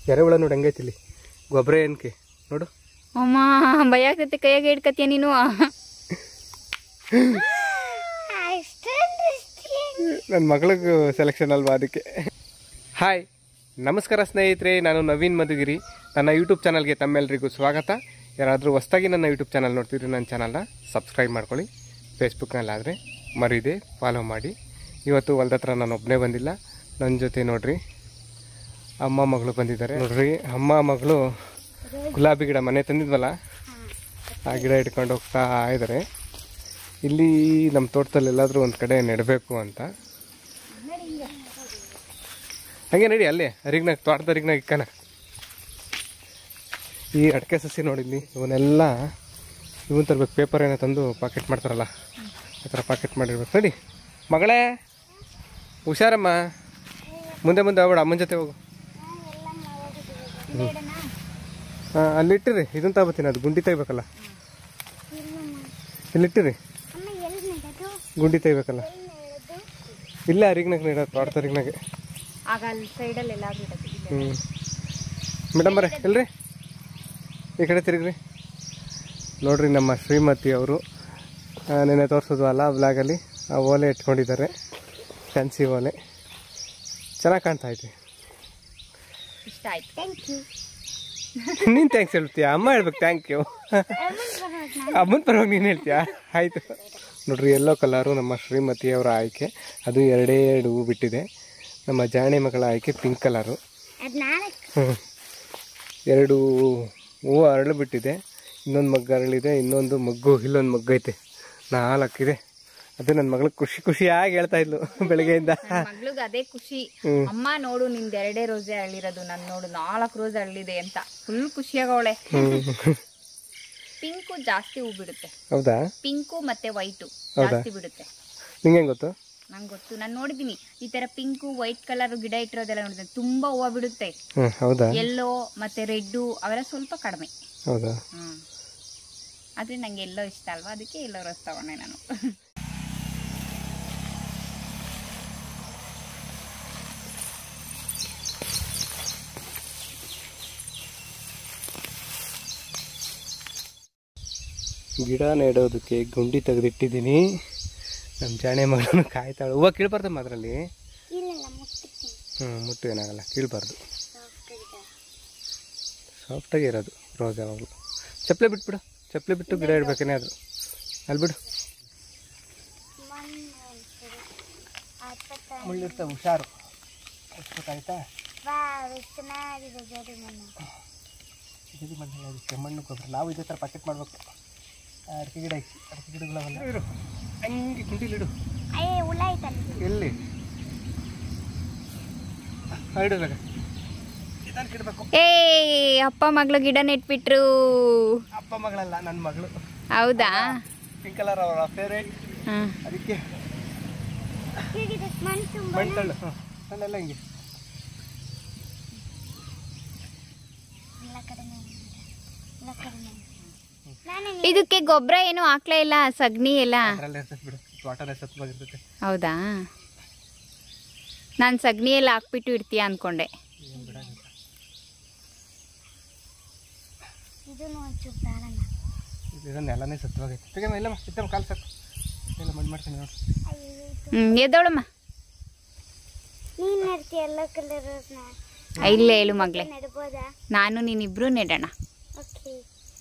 ಎರೆಹುಳ ನೋಡಿ ಹೆಂಗೈತಿಲ್ಲಿ ಗೊಬ್ಬರ ಏನಕ್ಕೆ ನೋಡು ಅಮ್ಮ ಭಯ ಆಗ್ತೈತೆ ಕೈಯಾಗ ಹಿಡ್ಕತ್ತೀಯ ನೀನು ನನ್ನ ಮಗಳಿಗೂ ಸೆಲೆಕ್ಷನ್ ಅಲ್ವಾ ಅದಕ್ಕೆ ಹಾಯ್ ನಮಸ್ಕಾರ ಸ್ನೇಹಿತರೆ ನಾನು ನವೀನ್ ಮಧುಗಿರಿ ನನ್ನ ಯೂಟ್ಯೂಬ್ ಚಾನಲ್ಗೆ ತಮ್ಮೆಲ್ಲರಿಗೂ ಸ್ವಾಗತ ಯಾರಾದರೂ ಹೊಸ್ದಾಗಿ ನನ್ನ ಯೂಟ್ಯೂಬ್ ಚಾನಲ್ ನೋಡ್ತಿದ್ರೆ ನನ್ನ ಚಾನಲ್ನ ಸಬ್ಸ್ಕ್ರೈಬ್ ಮಾಡ್ಕೊಳ್ಳಿ ಫೇಸ್ಬುಕ್ನಲ್ಲಾದರೆ ಮರಿದೆ ಫಾಲೋ ಮಾಡಿ ಇವತ್ತು ಹೊಲ್ದ ಹತ್ರ ನಾನು ಒಬ್ಬನೇ ಬಂದಿಲ್ಲ ನನ್ನ ಜೊತೆ ನೋಡ್ರಿ ಅಮ್ಮ ಮಗಳು ಬಂದಿದ್ದಾರೆ ನೋಡ್ರಿ ಅಮ್ಮ ಮಗಳು ಗುಲಾಬಿ ಗಿಡ ಮನೆ ತಂದಿದ್ವಲ್ಲ ಆ ಗಿಡ ಇಟ್ಕೊಂಡು ಹೋಗ್ತಾ ಇದ್ದಾರೆ ಇಲ್ಲಿ ನಮ್ಮ ತೋಟದಲ್ಲಿ ಎಲ್ಲಾದರೂ ಒಂದು ಕಡೆ ನೆಡಬೇಕು ಅಂತ ಹಂಗೆ ನಡಿ ಅಲ್ಲೇ ಅರಿಗ್ನಾಗ ತೋಟದ ಅರಿಗ್ನಾಗ ಇಕ್ಕನ ಈ ಅಡಿಕೆ ಸಸಿ ನೋಡಿದ್ನಿ ಇವನ್ನೆಲ್ಲ ಇವನ್ ತರ್ಬೇಕು ಪೇಪರ್ ಏನೋ ತಂದು ಪಾಕೆಟ್ ಮಾಡ್ತಾರಲ್ಲ ಆ ಥರ ಪಾಕೆಟ್ ಮಾಡಿರ್ಬೇಕು ನಡಿ ಮಗಳೇ ಹುಷಾರಮ್ಮ ಮುಂದೆ ಮುಂದೆ ಹೋಗ್ಬೇಡ ಅಮ್ಮನ ಜೊತೆ ಹೋಗು ಹಾಂ ಅಲ್ಲಿಟ್ಟಿರಿ ಇದನ್ನ ತಗೋತೀನಿ ಅದು ಗುಂಡಿ ತೆಗಿಬೇಕಲ್ಲ ಇಲ್ಲಿಟ್ಟಿರಿ ಗುಂಡಿ ತೆಗಿಬೇಕಲ್ಲ ಇಲ್ಲೇ ಅರಿಗ್ನಾಗ ನೀಡೋದು ತೋಟದ ಅರಿಗ್ನಾಗೆ ಆಗ ಅಲ್ಲಿ ಸೈಡಲ್ಲಿ ಎಲ್ಲಾದ್ರೂ ಇಡತ್ತೆ. ಹ್ಞೂ ಮೇಡಮ್ ಬರ್ರಿ ಇಲ್ರಿ ಈ ಕಡೆ ತಿರುಗ್ರಿ ನೋಡ್ರಿ ನಮ್ಮ ಶ್ರೀಮತಿ ಅವರು ನೆನೆ ತೋರಿಸೋದ್ವಲ್ಲ ಬ್ಲಾಗಲ್ಲಿ ಆ ಓಲೆ ಇಟ್ಕೊಂಡಿದ್ದಾರೆ ಫ್ಯಾನ್ಸಿ ಓಲೆ ಚೆನ್ನಾಗಿ ಕಾಣ್ತಾ ಐತಿ ಇಷ್ಟ ಆಯ್ತು ಥ್ಯಾಂಕ್ ಯು ನೀನು ಥ್ಯಾಂಕ್ಸ್ ಹೇಳ್ತೀಯ ಅಮ್ಮ ಹೇಳ್ಬೇಕು ಥ್ಯಾಂಕ್ ಯು ಅಮ್ಮನ ಪರವಾಗಿ ನೀನು ಹೇಳ್ತೀಯಾ ಆಯಿತು ನೋಡ್ರಿ ಎಲ್ಲೋ ಕಲರು ನಮ್ಮ ಶ್ರೀಮತಿಯವರ ಆಯ್ಕೆ ಅದು ಎರಡೇ ಎರಡು ಹೂ ಬಿಟ್ಟಿದೆ ನಮ್ಮ ಜಾಣೆ ಮಗಳ ಆಯ್ಕೆ ಪಿಂಕ್ ಕಲರು ಹ್ಮ್. ಎರಡು ಹೂವು ಅರಳು ಬಿಟ್ಟಿದೆ ಇನ್ನೊಂದು ಮಗ್ಗು ಅರಳಿದೆ ಇನ್ನೊಂದು ಮಗ್ಗು ಇಲ್ಲೊಂದು ಮಗ್ಗು ಐತೆ ನಾಲ್ಕಿದೆ ಅದು ನನ್ನ ಮಗಳು ಖುಷಿ ಖುಷಿಯಾಗಿ ಹೇಳ್ತಾ ಇದ್ಲು ಬೆಳಗ್ಗೆಯಿಂದ ಮಗ್ಳಿಗೆ ಅದೇ ಖುಷಿ ಹ್ಮ್. ಅಮ್ಮ ನೋಡು ನಿಂದ ಎರಡೇ ರೋಸೆ ಅಳ್ಳಿರೋದು ನಾನು ನೋಡು ನಾಲ್ಕು ರೋಸ್ ಅಳ್ಳಿದೆ ಅಂತ ಫುಲ್ ಖುಷಿಯಾಗವಳೆ ಹ್ಮ್. ಪಿಂಕು ಜಾಸ್ತಿ ಹೂ ಬಿಡುತ್ತೆ ಹೌದಾ ಪಿಂಕು ಮತ್ತೆ ವೈಟು ಹೌದಾ? ಜಾಸ್ತಿ ಬಿಡುತ್ತೆ ನಿಂಗೆ ಗೊತ್ತು ನಂಗೆ ಗೊತ್ತು ನಾನು ನೋಡಿದೀನಿ ಈ ತರ ಪಿಂಕು ವೈಟ್ ಕಲರ್ ಗಿಡ ಇಟ್ಟಿರೋದೆಲ್ಲ ನೋಡಿದ್ದೀನಿ ತುಂಬಾ ಹೂವು ಬಿಡುತ್ತೆ ಹ್ಞೂ ಹೌದಾ ಎಲ್ಲೋ ಮತ್ತೆ ರೆಡ್ಡು ಅವೆಲ್ಲ ಸ್ವಲ್ಪ ಕಡಿಮೆ ಹೌದಾ ಹ್ಮ್ ಆದ್ರೆ ನಂಗೆ ಎಲ್ಲೋ ಇಷ್ಟ ಅಲ್ವಾ ಅದಕ್ಕೆ ಎಲ್ಲೋ ರೋಸ್ ತಗೊಂಡೆ ನಾನು ಗಿಡ ನೆಡೋದಕ್ಕೆ ಗುಂಡಿ ತೆಗೆದಿಟ್ಟಿದ್ದೀನಿ ನಮ್ಮ ಜಾಣೆ ಮಗಳನ್ನು ಕಾಯ್ತಾಳೆ ಹೂವು ಕೀಳ್ಬಾರ್ದಮ್ಮ ಅದರಲ್ಲಿ ಹ್ಞೂ ಮುಟ್ಟು ಏನಾಗಲ್ಲ ಕೀಳ್ಬಾರ್ದು ಸಾಫ್ಟಾಗಿ ಇರೋದು ರೋಸ್ ಯಾವಾಗಲೂ ಚಪ್ಪಲೆ ಬಿಟ್ಬಿಡು ಚಪ್ಪಲೆ ಬಿಟ್ಟು ಗಿಡ ಇಡ್ಬೇಕೇನೆ ಅದು ಅಲ್ಲಿ ಬಿಡು ಮುಳ್ಳಿರ್ತಾವೆ ಹುಷಾರು ಗೊತ್ತಾಯ್ತಾ ಜಡಿ ಮಣ್ಣು ಅದಕ್ಕೆ ಮಣ್ಣು ಗೊಬ್ಬರ ನಾವು ಇದೇ ಥರ ಪ್ಯಾಕೆಟ್ ಮಾಡ್ಬೇಕು ಅಡಿಕೆ ಗಿಡ ಹಾಕಿ ಅಡಿಕೆ ಗಿಡಗಳವೆಲ್ಲ ಇರು ಹಂಗೆ ಕುಂಟಿಲಿಡು ಎಲ್ಲಿ ಇಡಬೇಕು ಇದನ್ನು ಇಡಬೇಕು ಏ ಅಪ್ಪ ಮಗಳು ಗಿಡ ನೆಟ್ಬಿಟ್ರು ಅಪ್ಪ ಮಗಳಲ್ಲ ನನ್ನ ಮಗಳು ಹೌದಾ ಪಿಂಕ್ ಕಲರ್ ಅವರ ಫೇವ್ರೇಟ್ ಹ್ಮ್ ಅದಕ್ಕೆ ಮಣ್ಣು ತಳ್ಳು ಹಾಂ ಮಣ್ಣೆಲ್ಲ ಹಿಂಗೆ ಇದಕ್ಕೆ ಗೊಬ್ಬರ ಏನು ಹಾಕ್ಲೇ ಇಲ್ಲ ಸಗಣಿ ಎಲ್ಲ ಅದರಲ್ಲೇ ಇರ್ತೈತೆ ಬಿಡು ತೋಟನೇ ಸತ್ವಾಗಿರ್ತೈತೆ ಹೌದಾ ನಾನು ಸಗಣಿ ಎಲ್ಲ ಹಾಕ್ಬಿಟ್ಟು ಇಡ್ತೀಯ ಅನ್ಕೊಂಡೆ ಏನು ಬಿಡಂಗಿಲ್ಲ ಇದು ನೆಲನೇ ಸತ್ವಾಗೈತೆ ತೆಗೆಮ್ಮ ಇಲ್ಲಮ್ಮ ಇತ್ತಮ್ಮ ಕಾಲು ಸಾಕು ಎಲ್ಲ ಮಣ್ಣು ಮಾಡ್ತೀನಿ ನೋಡಿ ಹ್ಮ್ ಎದ್ದೋಳಮ್ಮ ನೀನ್ ನಡ್ತೀಯ ಎಲ್ಲೋ ಕಲರ್ ಇಲ್ಲೇ ಹೇಳು ಮಗ್ಳೆ ನಡ್ಬೋದಾ ನಾನು ನೀನಿಬ್ರು ನೆಡೋಣ ಓಕೆ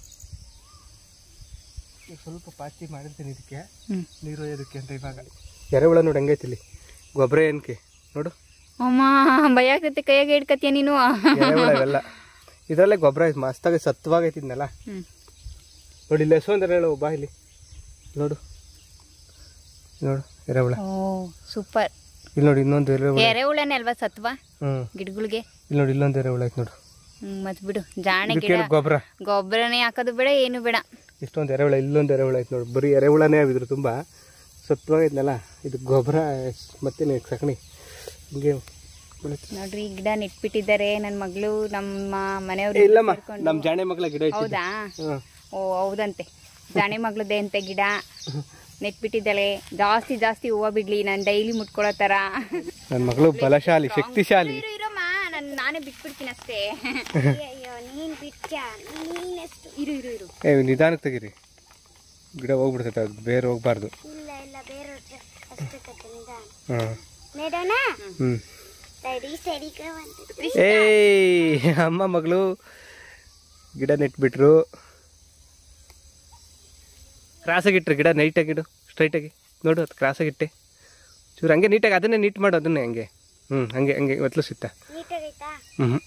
ಈಗ ಸ್ವಲ್ಪ ಪಾಚಿ ಮಾಡಿರ್ತೀನಿ ಇದಕ್ಕೆ ಹ್ಮ್ ನೀರು ಒಯ್ಯೋದಕ್ಕೆ ಅಂತ ಇವಾಗ ಎರೆಹುಳ ನೋಡಿ ಹೆಂಗೈತಿ ಇಲ್ಲಿ ಗೊಬ್ಬರ ಏನಕ್ಕೆ ನೋಡು ಅಮ್ಮ ಭಯ ಆಗ್ತೈತೆ ಕೈಯಾಗ ಹಿಡ್ಕತ್ತೀಯ ನೀನು ಎರೆಹುಳ ಇವೆಲ್ಲ ಇದರಲ್ಲೇ ಗೊಬ್ಬರ ಮಸ್ತಾಗಿ ಸತ್ವಾಗೈತಿ ಇದನ್ನೆಲ್ಲ ಹ್ಮ್ ನೋಡಿ ಇಲ್ಲಿ ಎಷ್ಟೊಂದು ಎರೆಹುಳ ಬಾ ಇಲ್ಲಿ ನೋಡು ನೋಡು ಎರೆಹುಳ ಓ ಸೂಪರ್ ಇಲ್ಲಿ ನೋಡಿ ಇನ್ನೊಂದು ಎರೆಹುಳ ಎರೆಹುಳನೇ ಅಲ್ವಾ ಸತ್ವ ಹ್ಞೂ ಗಿಡಗಳಿಗೆ ಇಲ್ಲಿ ನೋಡಿ ಇಲ್ಲೊಂದು ಎರೆಹುಳ ಐತೆ ನೋಡು ಹ್ಮ್ ಮತ್ ಬಿಡು ಜಾಣೆ ಇದು ಗಿಡ ಕೇಳು ಗೊಬ್ಬರ ಗೊಬ್ಬರನೇ ಹಾಕೋದು ಬೇಡ ಏನು ಬೇಡ ಇಷ್ಟೊಂದು ಎರೆಹುಳ ಇಲ್ಲೊಂದು ಎರೆಹುಳ ಐತೆ ನೋಡಿ ಬರೀ ಎರೆಹುಳನೇ ಅವಿದ್ರು ತುಂಬ ಸತ್ವಾಗೈತನಲ್ಲ ಇದು ಗೊಬ್ಬರ ಮತ್ತೆ ಸಗಣಿ ಹಿಂಗೆ ಬೆಳೀತದೆ. ನೋಡ್ರಿ ಈ ಗಿಡ ನೆಟ್ಬಿಟ್ಟಿದ್ದಾರೆ ನನ್ನ ಮಗಳು ನಮ್ಮ ಏ, ಮನೆಯವ್ರು ಇಲ್ಲಮ್ಮ ನಮ್ಮ ಜಾಣೆ ಮಗಳ ಗಿಡ ಐತಿ ಹೌದಾ ಹ್ಞೂ ಓ ಹೌದಂತೆ ಜಾಣೆ ಮಗಳದೇ ಅಂತೆ ಗಿಡ ನೆಟ್ಬಿಟ್ಟಿದ್ದಾಳೆ ಜಾಸ್ತಿ ಜಾಸ್ತಿ ಹೂವು ಬಿಡ್ಲಿ ನಾನು ಡೈಲಿ ಮುಟ್ಕೊಳ್ಳೋ ತರ ನನ್ನ ಮಗಳು ಬಲಶಾಲಿ ಶಕ್ತಿಶಾಲಿ ಇರು, ಇರಮ್ಮ ನಾನು ನಾನೇ ಬಿಟ್ಬಿಡ್ತೀನಿ ಅಷ್ಟೇ ಅಯ್ಯೋ ನೀನ್ ಬಿಟ್ಟ ನೀನೆಷ್ಟು ಇರು ಇರು ಇರು ಏ ನಿಧಾನಕ್ಕೆ ತೆಗೀರಿ ಗಿಡ ಹೋಗ್ಬಿಡ್ತೈತೆ ಅದು ಬೇರೆ ಹೋಗ್ಬಾರ್ದು ಇಲ್ಲ ಇಲ್ಲ ಬೇರೆ ಅಷ್ಟೇ ಕತೆ ನಿಧಾನ ಹಾಂ ನೆಡೋಣ ಹ್ಞೂ ಸರಿ ಸರಿ ಬಂತು ಏಯ್ ಅಮ್ಮ ಮಗಳು ಗಿಡ ನೆಟ್ಬಿಟ್ರು ಕ್ರಾಸಾಗಿಟ್ರು ಗಿಡ ನೈಟಾಗಿಡು ಸ್ಟ್ರೈಟಾಗಿ ನೋಡು ಅದು ಕ್ರಾಸಾಗಿಟ್ಟೆ ಚೂರು ಹಂಗೆ ನೀಟಾಗಿ ಅದನ್ನೇ ನೀಟ್ ಮಾಡು ಅದನ್ನೇ ಹಂಗೆ ಹ್ಞೂ ಹಂಗೆ ಹಂಗೆ ಒತ್ತಲು ಸಿತ್ತ ನೀಟಾಗೈತಾ ಹ್ಞೂ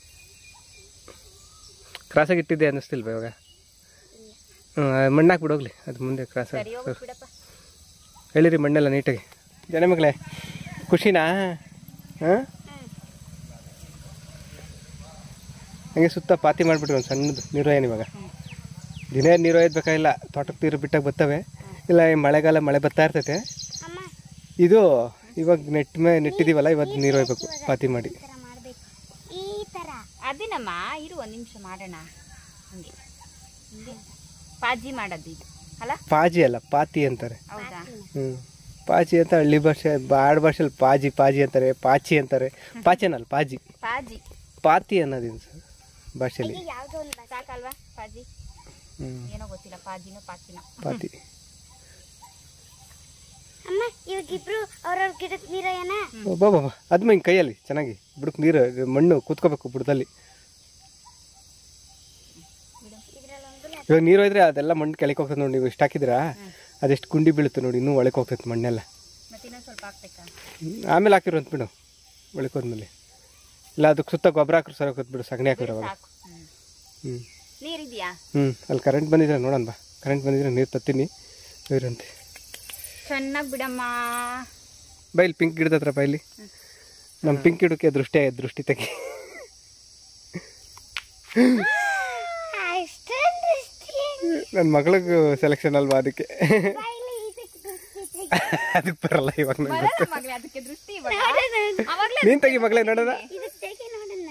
ಕ್ರಾಸಾಗಿ ಇಟ್ಟಿದ್ದೆ ಅನ್ನಿಸ್ತಿಲ್ವ ಇವಾಗ ಹ್ಞೂ ಮಣ್ಣಾಕ್ ಬಿಡೋಗ್ಲಿ ಅದು ಮುಂದೆ ಕ್ರಾಸ್ ಸರಿ ಹೋಗ್ಬಿಟ್ ಬಿಡಪ್ಪ ಹೇಳಿರಿ ಮಣ್ಣೆಲ್ಲ ನೀಟಾಗಿ ಜನ ಮಗಳೇ ಖುಷಿನಾ ಹಾಂ ಹಂಗೆ ಸುತ್ತ ಪಾತಿ ಮಾಡಿಬಿಟ್ರಿ ಒಂದು ಸಣ್ಣದು ನೀರು ಏನು ಇವಾಗ ದಿನ ನೀರು ಒಯ್ದು ಬೇಕಾಗಿಲ್ಲ ತೋಟಕ್ಕೆ ನೀರು ಬಿಟ್ಟಾಗ ಬರ್ತವೆ ಇಲ್ಲ ಈ ಮಳೆಗಾಲ ಮಳೆ ಬರ್ತಾ ಇರ್ತೈತೆ ಅಮ್ಮ ಇದು ಇವಾಗ ನೆಟ್ ಮೇ ನೆಟ್ಟಿದ್ದೀವಲ್ಲ ಇವತ್ತು ನೀರು ಒಯ್ಬೇಕು ಪಾತಿ ಮಾಡಿ ಈ ಥರ ಮಾಡ್ಬೇಕು ಈ ಥರ ಅದೇನಮ್ಮ ಇರು ಒಂದು ನಿಮಿಷ ಮಾಡೋಣ ಹಂಗೆ ಹಿಂಗೆ ಪಾಜಿ ಮಾಡೋದು ಇದು ಅಲ್ಲ ಪಾಜಿ ಅಲ್ಲ ಪಾತಿ ಅಂತಾರೆ ಹೌದಾ ಹ್ಞೂ ಪಾಚಿ ಅಂತ ಹಳ್ಳಿ ಭಾಷೆ ಆಡ್ ಭಾಷೆಲಿ ಪಾಜಿ ಪಾಜಿ ಅಂತಾರೆ ಪಾಚಿ ಅಂತಾರೆ ಪಾಚೇನಲ್ಲ ಪಾಜಿ ಪಾಜಿ ಪಾತಿ ಅನ್ನೋದಿನ ಭಾಷೆಲಿ ಈಗ ಯಾವುದೋ ಒಂದು ಬಸ್ ಸಾಕಲ್ವಾ ಪಾಜಿ ಹ್ಞೂ ಏನೋ ಗೊತ್ತಿಲ್ಲ ಪಾಜಿನೋ ಪಾಚಿನೋ ಪಾತಿ ಅಮ್ಮ ಇವಾಗ ಇಬ್ರು ಅವ್ರವ್ರ ಗಿಡಕ್ಕೆ ನೀರಯ್ಯನ ಓ, ಬಾ ಬಾ ಬಾ ಅದು ಹಿಂಗೆ ಕೈಯಲ್ಲಿ ಚೆನ್ನಾಗಿ ಬುಡಕ್ ನೀರು ಇದು ಮಣ್ಣು ಕೂತ್ಕೋಬೇಕು ಬುಡದಲ್ಲಿ ಇವಾಗ ನೀರು ಹೋಯ್ದ್ರೆ ಅದೆಲ್ಲ ಮಣ್ಣು ಕೆಳಗೆ ಹೋಗ್ತದೆ ನೋಡಿ ನೀವು ಇಷ್ಟು ಹಾಕಿದ್ರಾ ಅದೆಷ್ಟು ಗುಂಡಿ ಬೀಳುತ್ತೆ ನೋಡಿ ಇನ್ನೂ ಒಳಗೆ ಹೋಗ್ತೈತೆ ಮಣ್ಣೆಲ್ಲ ಮತ್ತೆ ಇನ್ನೊಂದು ಸ್ವಲ್ಪ ಹಾಕ್ಬೇಕಾ ಹ್ಮ್, ಆಮೇಲೆ ಹಾಕಿರು ಅಂತ ಬಿಡು ಒಳಗೆ ಹೋದ್ಮೇಲೆ ಇಲ್ಲ ಅದಕ್ಕೆ ಸುತ್ತ ಗೊಬ್ಬರ ಹಾಕಿರು ಸರಿ ಹೋಗುತ್ತೆ ಬಿಡು ಸಗಣಿ ಹಾಕಿರು ಅವಾಗ ಸಾಕು ಹ್ಞೂ ಹ್ಞೂ ನೀರಿದೆಯಾ ಹ್ಞೂ ಅಲ್ಲಿ ಕರೆಂಟ್ ಬಂದಿದ್ರೆ ನೋಡೋಣ ಬಾ ಕರೆಂಟ್ ಬಂದಿದ್ರೆ ನೀರು ತತ್ತೀನಿ ನೀರಂತೆ ಚೆನ್ನಾಗಿ ಬಿಡಮ್ಮ ಬಾ ಇಲ್ಲಿ ಪಿಂಕ್ ಗಿಡದ ಹತ್ರ ಬಾ ಇಲ್ಲಿ ನಮ್ಮ ಪಿಂಕ್ ಗಿಡಕ್ಕೆ ದೃಷ್ಟಿ ಆಯ್ತು ದೃಷ್ಟಿ ತೆಗಿ ಅಷ್ಟೊಂದು ನನ್ನ ಮಗಳಿಗೂ ಸೆಲೆಕ್ಷನ್ ಅಲ್ವಾ ಅದಕ್ಕೆ ಅದಕ್ಕೆ ಬರಲ್ಲ ಇವಾಗ ನಂಗೆ ಬರಲ್ಲ ಮಗಳೇ ಅದಕ್ಕೆ ದೃಷ್ಟಿ ಇವಾಗ ಅವಾಗ್ಲೇ ನೀನು ತೆಗಿ ಮಗಳೇ ನೋಡೋಣ ಇದಕ್ಕೆ ತೆಗೆ ನೋಡೋಣ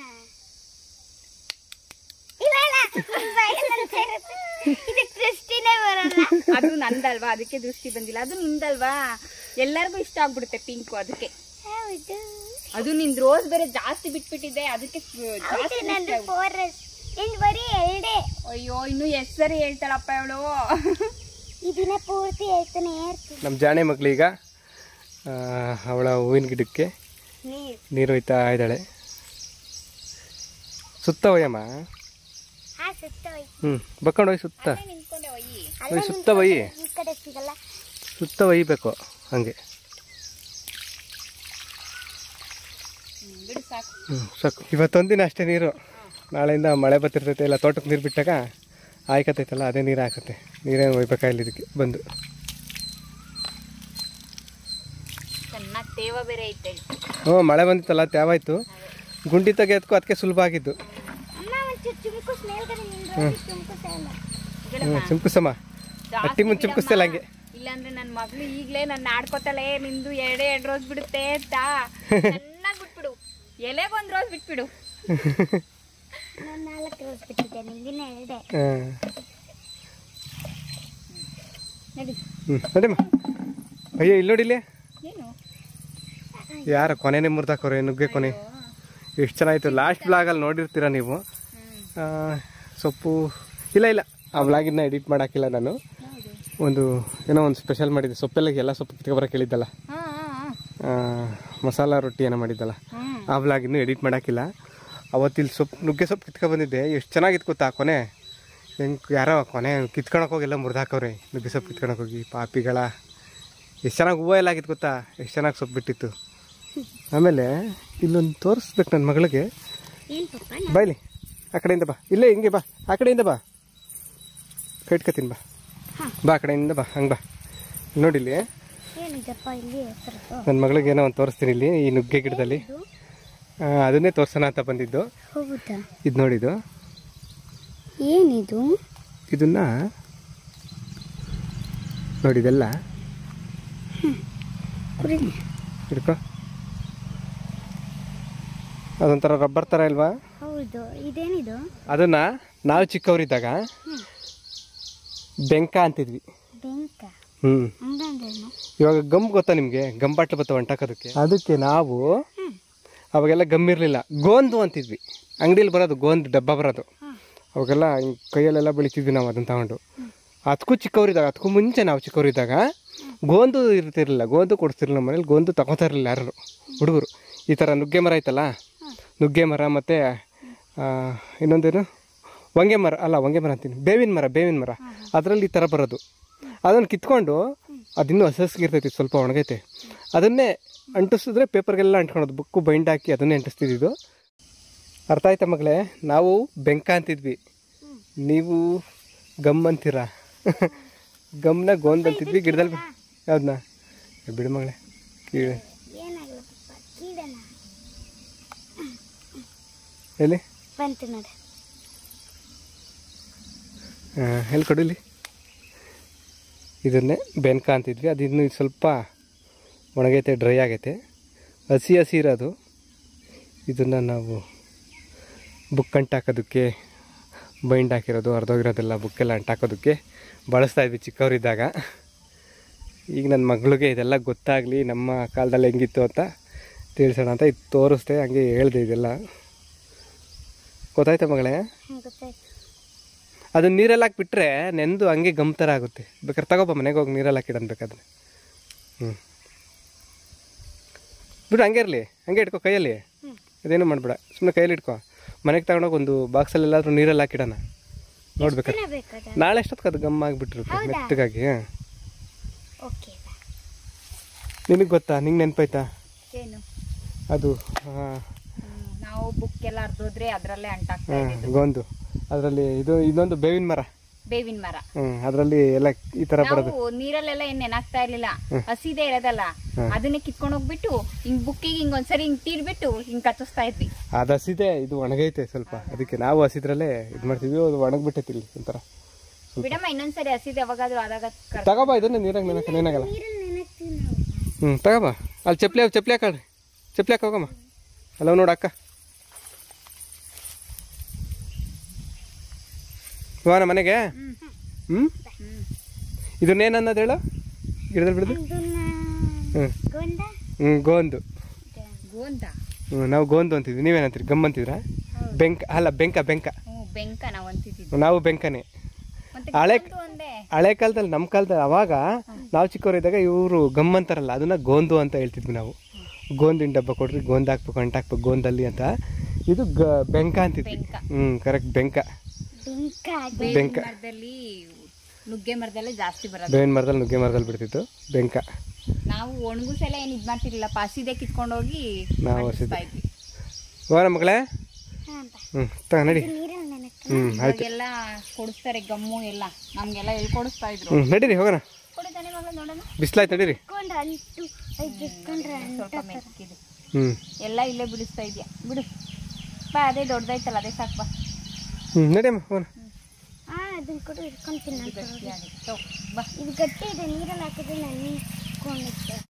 ಇಲ್ಲ ಇಲ್ಲ ಬಾಯಲ್ಲಿ ಸೇರುತ್ತೆ. ಇದಕ್ಕೆ ದೃಷ್ಟಿನೇ ಬರಲ್ಲ ಅದು ನಂದಲ್ವಾ ಅದಕ್ಕೆ ದೃಷ್ಟಿ ಬಂದಿಲ್ಲ ಅದು ನಿಂದಲ್ವಾ ಎಲ್ಲರಿಗೂ ಇಷ್ಟ ಆಗ್ಬಿಡುತ್ತೆ ಪಿಂಕು ಅದಕ್ಕೆ ಹೌದು ಅದು ನಿಂದ್ ರೋಸ್ ಬೇರೆ ಜಾಸ್ತಿ ಬಿಟ್ಬಿಟ್ಟಿದೆ ಅದಕ್ಕೆ ಜಾಸ್ತಿ ಹೌದು ದೃಷ್ಟಿ ನಂದು ಆಗ್ಬಿಡುತ್ತೆ. ಫಾರೆಸ್ಟ್ ಇನ್ನು ಬರೀ ಎರಡೇ ಅಯ್ಯೋ ಇನ್ನು ಎಷ್ಟ್ ಸರಿ ಹೇಳ್ತಾಳಪ್ಪ ಇವಳು ಈ ದಿನ ಪೂರ್ತಿ ಹೇಳ್ತಾನೆ ಇರ್ತೀನಿ ನಮ್ಮ ಜಾಣೆ ಮಗಳೀಗ ಅವಳ ಹೂವಿನ ಗಿಡಕ್ಕೆ ನೀರು ನೀರು ಒಯ್ತಾ ಇದ್ದಾಳೆ ಸುತ್ತ ಒಯ್ಯಮ್ಮ ಹಾ ಸುತ್ತ ಹೋಯ್ತು ಹ್ಞೂ ಬಕ್ಕೊಂಡು ಹೋಯ್ ಸುತ್ತ ನಿಂತ್ಕೊಂಡೆ ಒಯ್ಯಿ ಒಯ್ ಸುತ್ತ ಒಯ್ಯಿ ಈ ಕಡೆ ಸಿಗಲ್ಲ ಸುತ್ತ ಒಯ್ಬೇಕು ಹಂಗೆ ಹ್ಮ್, ಬಿಡು ಸಾಕು ಹ್ಞೂ ಸಾಕು ಇವತ್ತೊಂದಿನ ಅಷ್ಟೇ ನೀರು ನಾಳೆಯಿಂದ ಮಳೆ ಬರ್ತಿರ್ತೈತೆ ಇಲ್ಲ ತೋಟಕ್ಕೆ ನೀರು ಬಿಟ್ಟಾಗ ಆಯ್ಕತೈತಲ್ಲ ಅದೇ ನೀರು ಹಾಕತ್ತೆ ನೀರೇನು ಒಯ್ಬೇಕಾಗಿಲ್ಲ ಇದಕ್ಕೆ ಬಂದು ಚೆನ್ನಾಗಿ ತೇವ ಬೇರೆ ಐತೆ ಹ್ಞೂ ಮಳೆ ಬಂದಿತ್ತಲ್ಲ ತ್ಯಾವಾಯ್ತು ಗುಂಡಿ ತೆಗೆಯೋದಕ್ಕೂ ಅದಕ್ಕೆ ಸುಲಭ ಆಗಿದ್ದು ಅಮ್ಮ ಒಂಚೂರು ಚುಮ್ಕುಸ್ ಮೇಲ್ಗಡೆ ನಿಂದು ಚುಮ್ಕುಸ್ ಅಲ್ಲ ಹ್ಞೂ ಚಿಂಕುಸಮ್ಮ ಅಟ್ಟಿ ಮುಂಚೆ ಚಿಂಕುಸ್ತಿಲ್ಲ ಹಂಗೆ ಇಲ್ಲಾಂದ್ರೆ ನನ್ನ ಮಗಳು ಈಗ್ಲೇ ನನ್ನ ಆಡ್ಕೋತಾಳೆ ನಿಂದು ಎರಡೇ ಎರಡು ರೋಸ್ ಬಿಡುತ್ತೆ ಅಂತ ಚೆನ್ನಾಗಿ ಬಿಟ್ಬಿಡು ಎಲೆಗೊಂದ್ ರೋಸ್ ಬಿಟ್ಬಿಡು ನಾನು ನಾಲ್ಕು ರೋಸ್ ಬಿಟ್ಟಿದ್ದೆ ನಿಂದಿನ ಎರಡೇ ಹಾಂ ನಡಿ ಹ್ಞೂ ನಡಿಮ್ಮ ಅಯ್ಯೋ ಇಲ್ಲಿ ನೋಡಿಲ್ಲೇ ಏನು ಯಾರ ಕೊನೆನೇ ಮುರ್ದಾಕೋರೆ ನುಗ್ಗೆ ಕೊನೆ ಎಷ್ಟು ಚೆನ್ನಾಗಿತ್ತು ಲಾಸ್ಟ್ ಬ್ಲಾಗಲ್ಲಿ ನೋಡಿರ್ತೀರ ನೀವು ಆ, ಸೊಪ್ಪು ಇಲ್ಲ ಇಲ್ಲ ಆ ಬ್ಲಾಗಿನ ಎಡಿಟ್ ಮಾಡಾಕಿಲ್ಲ ನಾನು ಒಂದು ಏನೋ ಒಂದು ಸ್ಪೆಷಲ್ ಮಾಡಿದ್ದೆ ಸೊಪ್ಪೆಲ್ಲ ಎಲ್ಲ ಸೊಪ್ಪು ಕಿತ್ಕೊಬರಕ್ಕೆ ಹೇಳಿದ್ದಲ್ಲ ಹಾ ಹಾ ಆ, ಮಸಾಲ ರೊಟ್ಟಿ ಏನೋ ಮಾಡಿದ್ದಲ್ಲ ಹ್ಮ್ ಆ ಬ್ಲಾಗ್ ಇನ್ನೂ ಎಡಿಟ್ ಮಾಡಾಕಿಲ್ಲ ಅವತ್ತಿಲ್ಲಿ ಸೊಪ್ಪು ನುಗ್ಗೆ ಸೊಪ್ಪು ಕಿತ್ಕೊ ಬಂದಿದ್ದೆ ಎಷ್ಟು ಚೆನ್ನಾಗಿತ್ತು ಗೊತ್ತಾ ಕೊನೆ ಹೆಂಗೆ ಯಾರೋ ಕೊನೆ ಕಿತ್ಕೊಳಕ್ಕೆ ಹೋಗಿ ಎಲ್ಲ ಮುರಿದಾಕವ್ರೆ ನುಗ್ಗೆ ಸೊಪ್ಪು ಕಿತ್ಕೊಳಕ್ಕೆ ಹೋಗಿ ಪಾಪಿಗಳ ಎಷ್ಟು ಚೆನ್ನಾಗಿ ಹೂವು ಎಲ್ಲ ಆಗಿತ್ತು ಗೊತ್ತಾ ಎಷ್ಟು ಚೆನ್ನಾಗಿ ಸೊಪ್ಪು ಬಿಟ್ಟಿತ್ತು ಆಮೇಲೆ ಇಲ್ಲೊಂದು ತೋರಿಸ್ಬೇಕು ನನ್ನ ಮಗಳಿಗೆ ಏನ್ ಪಪ್ಪ ಬಾಯ್ಲಿ ಆ ಕಡೆಯಿಂದ ಬಾ ಇಲ್ಲೇ ಹಿಂಗೆ ಬಾ ಆ ಕಡೆಯಿಂದ ಬಾ ಕಟ್ಕತೀನಿ ಬಾ ಬಾ ಆ ಕಡೆಯಿಂದ ಬಾ ಹಂಗೆ ಬಾ ನೋಡಿಲ್ಲಿ ಏನಿದಪ್ಪ ಇಲ್ಲಿ ಹೆಸರು ನನ್ನ ಮಗಳಿಗೆ ಏನೋ ಒಂದು ತೋರಿಸ್ತೀನಿ ಇಲ್ಲಿ ಈ ನುಗ್ಗೆ ಗಿಡದಲ್ಲಿ ಆ, ಅದನ್ನೇ ತೋರ್ಸೋಣ ಅಂತ ಬಂದಿದ್ದು ಹೌದಾ ಇದು ನೋಡಿದ್ದು ಏನಿದು ಇದನ್ನ ನೋಡಿದೆಲ್ಲ ಕುರಿ ಹಿಡ್ಕೊ ಅದೊಂಥರ ರಬ್ಬರ್ ಥರ ಇಲ್ವಾ ಹೌದು ಇದೇನಿದು ಅದನ್ನ ನಾವು ಚಿಕ್ಕವರಿದ್ದಾಗ ಬೆಂಕ ಅಂತಿದ್ವಿ ಬೆಂಕ ಹ್ಞೂ ಹಂಗಂದ್ರೇನು ಇವಾಗ ಗಮ್ ಗೊತ್ತಾ ನಿಮಗೆ ಗಂಬಾಟ್ಲು ಬತ್ತ ಹೊಂಟಾಕೋದಕ್ಕೆ ಅದಕ್ಕೆ ನಾವು ಅವಾಗೆಲ್ಲ ಗಮ್ಮಿರಲಿಲ್ಲ ಗೋಂದು ಅಂತಿದ್ವಿ ಅಂಗಡಿಲಿ ಬರೋದು ಗೋಂದು ಡಬ್ಬ ಬರೋದು ಅವಾಗೆಲ್ಲ ಹಿಂಗ್ ಕೈಯಲ್ಲೆಲ್ಲ ಬೆಳಿತಿದ್ವಿ ನಾವು ಅದನ್ನು ತಗೊಂಡು ಅದಕ್ಕೂ ಚಿಕ್ಕವರಿದ್ದಾಗ ಅದಕ್ಕೂ ಮುಂಚೆ ನಾವು ಚಿಕ್ಕವರಿದ್ದಾಗ ಗೋಂದು ಇರ್ತಿರ್ಲಿಲ್ಲ ಗೋಂದು ಕೊಡ್ತಿರ್ಲಿಲ್ಲ ನಮ್ಮ ಮನೇಲಿ ಗೋಂದು ತಗೋತಾ ಇರಲಿಲ್ಲ ಯಾರು ಹುಡುಗರು ಈ ಥರ ನುಗ್ಗೆ ಮರ ಐತಲ್ಲ ನುಗ್ಗೆ ಮರ ಮತ್ತು ಇನ್ನೊಂದೇನು ಹೊಂಗೆ ಮರ ಅಲ್ಲ ಹೊಂಗೆ ಮರ ಅಂತೀನಿ ಬೇವಿನ ಮರ ಬೇವಿನ ಮರ ಅದರಲ್ಲಿ ಈ ಥರ ಬರೋದು ಅದನ್ನು ಕಿತ್ಕೊಂಡು ಅದಿನ್ನೂ ಹಸಸ್ಗಿರ್ತೈತಿ ಸ್ವಲ್ಪ ಒಣಗೈತೆ ಅದನ್ನೇ ಅಂಟಿಸಿದ್ರೆ ಪೇಪರ್ಗೆಲ್ಲ ಅಂಟ್ಕೊಳೋದು ಬುಕ್ಕು ಬೈಂಡ್ ಹಾಕಿ ಅದನ್ನೇ ಅಂಟಿಸ್ತಿದ್ದು ಅರ್ಥ ಆಯ್ತಾ ಮಗಳೇ ನಾವು ಬೆಂಕ ಅಂತಿದ್ವಿ ನೀವು ಗಮ್ ಅಂತೀರಾ ಗಮ್ನ ಗೋಂದ್ ಅಂತಿದ್ವಿ ಗಿಡದಲ್ಲಿ ಯಾವ್ದನ್ನ ಬಿಡು ಮಗಳೇ ಕೀಳೆ ಏನಾಗಲ್ಲ ಪಪ್ಪ ಕೀಡನ ಎಲ್ಲಿ ಬಂತು ನೋಡಿ ಹಾಂ ಎಲ್ಲಿ ಕೊಡಿಲಿ ಇದನ್ನೇ ಬೆನ್ಕ ಅಂತಿದ್ವಿ ಅದು ಇನ್ನೂ ಸ್ವಲ್ಪ ಒಣಗೈತೆ ಡ್ರೈ ಆಗೈತೆ ಹಸಿ ಹಸಿ ಇರೋದು ಇದನ್ನು ನಾವು ಬುಕ್ ಅಂಟಾಕೋದಕ್ಕೆ ಬೈಂಡ್ ಹಾಕಿರೋದು ಅರ್ಧೋಗಿರೋದೆಲ್ಲ ಬುಕ್ಕೆಲ್ಲ ಅಂಟಾಕೋದಕ್ಕೆ ಬಳಸ್ತಾ ಇದ್ವಿ ಚಿಕ್ಕವರಿದ್ದಾಗ ಈಗ ನನ್ನ ಮಗಳಿಗೆ ಇದೆಲ್ಲ ಗೊತ್ತಾಗಲಿ ನಮ್ಮ ಕಾಲದಲ್ಲಿ ಹೆಂಗಿತ್ತು ಅಂತ ತಿಳಿಸೋಣ ಅಂತ ಇದು ತೋರಿಸ್ದೆ ಹಂಗೆ ಹೇಳ್ದೆ ಇದೆಲ್ಲ ಗೊತ್ತಾಯ್ತಾ ಮಗಳೇ ಹ್ಞೂ ಗೊತ್ತಾಯ್ತು ಅದನ್ನ ನೀರಲ್ಲಿ ಹಾಕ್ಬಿಟ್ರೆ ನೆಂದು ಹಂಗೆ ಗಮ್ ಥರ ಆಗುತ್ತೆ ಬೇಕಾದ್ರೆ ತಗೋಬ ಮನೆಗೆ ಹೋಗಿ ನೀರಲ್ಲಿ ಹಾಕಿಡನ್ ಬೇಕಾದ್ರೆ ಹ್ಞೂ ಬಿಡು ಹಂಗೆ ಇರಲಿ ಹಂಗೆ ಇಟ್ಕೋ ಕೈಯಲ್ಲಿ ಅದೇನು ಮಾಡಬೇಡ ಸುಮ್ಮನೆ ಕೈಯಲ್ಲಿ ಇಟ್ಕೋ ಮನೆಗೆ ತಗೊಂಡೋಗಿ ಒಂದು ಬಾಕ್ಸಲ್ಲಿ ಎಲ್ಲಾದ್ರೂ ನೀರಲ್ಲಿ ಹಾಕಿಡೋಣ ನೋಡ್ಬೇಕಾದ್ರೆ ಬೇಕಾದ ನಾಳೆ ಎಷ್ಟೊತ್ತಿಗೆ ಅದು ಗಮ್ ಆಗಿಬಿಟ್ಟಿರುತ್ತೆ ಹೌದಾ? ಮೆತ್ತಗಾಗಿ ಹಾಂ ಓಕೆ ನಿನಗೆ ಗೊತ್ತಾ ನಿಂಗೆ ನೆನಪಾಯ್ತಾ ಏನು ಅದು ಹಾಂ ಹ್ಮ್, ನಾವು ಬುಕ್ ಎಲ್ಲ ಅರ್ಧೋದ್ರೆ ಅದ್ರಲ್ಲೇ ಅಂಟಾಕ್ತಾ ಹಾಂ ಇದ್ದಿದ್ದು ಗೊಂದು ಅದರಲ್ಲಿ ಇದು ಇನ್ನೊಂದು ಬೇವಿನ ಮರ ಬೇವಿನ ಮರ ಹ್ಞೂ ಅದರಲ್ಲಿ ಎಲ್ಲ ಈ ಥರ ಬರೋದು ನಾವು ನೀರಲ್ಲೆಲ್ಲ ಏನ್ ನೆನಾಕ್ತಾ ಇರ್ಲಿಲ್ಲ ಹಸಿದೇ ಇರೋದಲ್ಲ ಅದನ್ನೇ ಕಿತ್ಕೊಂಡ್ ಹೋಗ್ಬಿಟ್ಟು ಹಿಂಗ್ ಬುಕ್ಕಿಗೆ ಹಿಂಗ್ ಒಂದ್ಸರಿ ಹಿಂಗ್ ತೀರ್ಬಿಟ್ಟು ಹಿಂಗ್ ಕಚ್ಚಿಸ್ತಾ ಇದ್ವಿ ಅದು ಹಸಿದೆ ಇದು ಒಣಗೈತೆ ಸ್ವಲ್ಪ ಅದಕ್ಕೆ ನಾವು ಹಸಿದ್ರಲ್ಲೇ ಇದು ಮಾಡ್ತೀವಿ ಅದು ಒಣಗ್ಬಿಟ್ಟೈತಿ ಇಲ್ಲಿ ಒಂಥರ ಬಿಡಮ್ಮ ಇನ್ನೊಂದ್ಸರಿ ಹಸಿದೆ ಯಾವಾಗಾದ್ರೂ ಆದಾಗ ಕರ್- ತಗೋಬಾ ಇದನ್ನ ನೀರಾಗ ನೆನಕ ನೆನಾಗಲ್ಲ ನೀರಲ್ಲಿ ನೆನಕ್ತೀವಿ ನಾವು ಹ್ಞೂ ತಗೋಬಾ ಅಲ್ಲಿ ಚಪ್ಲಿ ಚಪ್ಲಿ ಹಾಕಳ್ರಿ ಚಪ್ಲಿ ಹಾಕ ಹೋಗಮ್ಮ ಅಲ್ಲ ನೋಡು ಅಕ್ಕ ಹೋಗೋಣ ಮನೆಗೆ ಹ್ಞೂ ಹ್ಮ್ ಇದನ್ನೇನು ಅನ್ನೋದು ಹೇಳು ಗಿಡದಲ್ಲಿ ಬಿಡೋದು ಇದನ್ನ ಹ್ಞೂ ಗೊಂಡ ಹ್ಞೂ ಗೋಂದು ಗೋಂದ ಹ್ಞೂ ನಾವು ಗೋಂದು ಅಂತಿದ್ವಿ ನೀವೇನಂತೀರಿ ಗಮ್ ಅಂತಿದ್ರಾ ಬೆಂಕ ಅಲ್ಲ ಬೆಂಕ ಬೆಂಕ ಹ್ಮ್ ಬೆಂಕ ನಾವ್ ಅಂತಿದ್ದಿದ್ದು ನಾವು ಬೆಂಕನೇ ಮತ್ತೆ ಹಳೆ ಗೋಂದು ಒಂದೇ ಹಳೆ ಕಾಲದಲ್ಲಿ ನಮ್ಮ ಕಾಲದಲ್ಲಿ ಅವಾಗ ನಾವು ಚಿಕ್ಕವರಿದ್ದಾಗ ಇವರು ಗಮ್ ಅಂತಾರಲ್ಲ ಅದನ್ನ ಗೋಂದು ಅಂತ ಹೇಳ್ತಿದ್ವಿ ನಾವು ಗೋಂದಿನ ಡಬ್ಬ ಕೊಡ್ರಿ ಗೋಂದ್ ಹಾಕ್ಬೇಕು ಅಂಟ್ ಹಾಕ್ಬೇಕು ಗೋಂದಲ್ಲಿ ಅಂತ ಇದು ಗ ಬೆಂಕ ಅಂತಿದ್ವಿ ಬೆಂಕ. ಹ್ಞೂ ಕರೆಕ್ಟ್ ಬೆಂಕ ಬೆಂಕ ಬೇವಿನ ಬೆಂಕ. ಮರದಲ್ಲಿ ನುಗ್ಗೆ ಮರದಲ್ಲೇ ಜಾಸ್ತಿ ಬರೋದು ಬೇವಿನ ಮರದಲ್ಲಿ ನುಗ್ಗೆ ಮರದಲ್ಲಿ ಬಿಡ್ತಿತ್ತು ಬೆಂಕ ನಾವು ಒಣಗುಸೆಲ್ಲ ಏನ್ ಇದ್ ಮಾಡ್ತಿರ್ಲಿಲ್ಲ ಹಸಿದೆ ಕಿತ್ಕೊಂಡ್ ಹೋಗಿ ನಾವು ಅಂಟಿಸ್ತಾ ಹಸಿದೆ. ಇದ್ವಿ ಹೋಗೋಣ ಮಗಳೇ ಹಾಂ ಹ್ಞೂ ತಗ ನಡಿ ನೀರಲ್ಲಿ ನೆನಕ ಹ್ಞೂ ಆಯ್ತು ಇವಾಗೆಲ್ಲ ಕೊಡಿಸ್ತಾರೆ ಗಮ್ಮು ಎಲ್ಲ ನಮ್ಗೆಲ್ಲ ಎಲ್ಲಿ ಕೊಡಿಸ್ತಾ ಇದ್ರು ಹ್ಞೂ ನಡೀರಿ ಹೋಗೋಣ ಕೊಡಿದಾನೆ ಮಗಳು ನೋಡೋಣ ಬಿಸ್ಲಾಯ್ತು ನಡೀರಿ ಇಟ್ಕೊಂಡ್ರೆ ಅಂಟು ಇದು ಇಟ್ಕೊಂಡ್ರೆ ಸ್ವಲ್ಪ ಅಂಟ ಮೆತ್ತಗಿದೆ ಹ್ಞೂ ಎಲ್ಲ ಇಲ್ಲೇ ಬಿಡಿಸ್ತಾ ಇದೆಯಾ ಬಿಡು ಬಾ ಅದೇ ದೊಡ್ಡದೈತಲ್ಲ ಅದೇ ಸಾಕು ಬಾ ಹ್ಞೂ ನಡಿಯಮ್ಮ ಹೋಗೋಣ ಹಾಂ ಅದನ್ನ ಕೂಡ ಇಟ್ಕೊಂತೀನಿ ನಾನು ಗಟ್ಟಿಯಾಗಿದೆ. ತಗೋ, ಬಾ ಇದು ಗಟ್ಟಿ ಇದೆ ನೀರಲ್ಲಿ ಹಾಕಿದ್ರೆ ನಾನು ಇಟ್ಕೊಂಡಿದ್ದೆ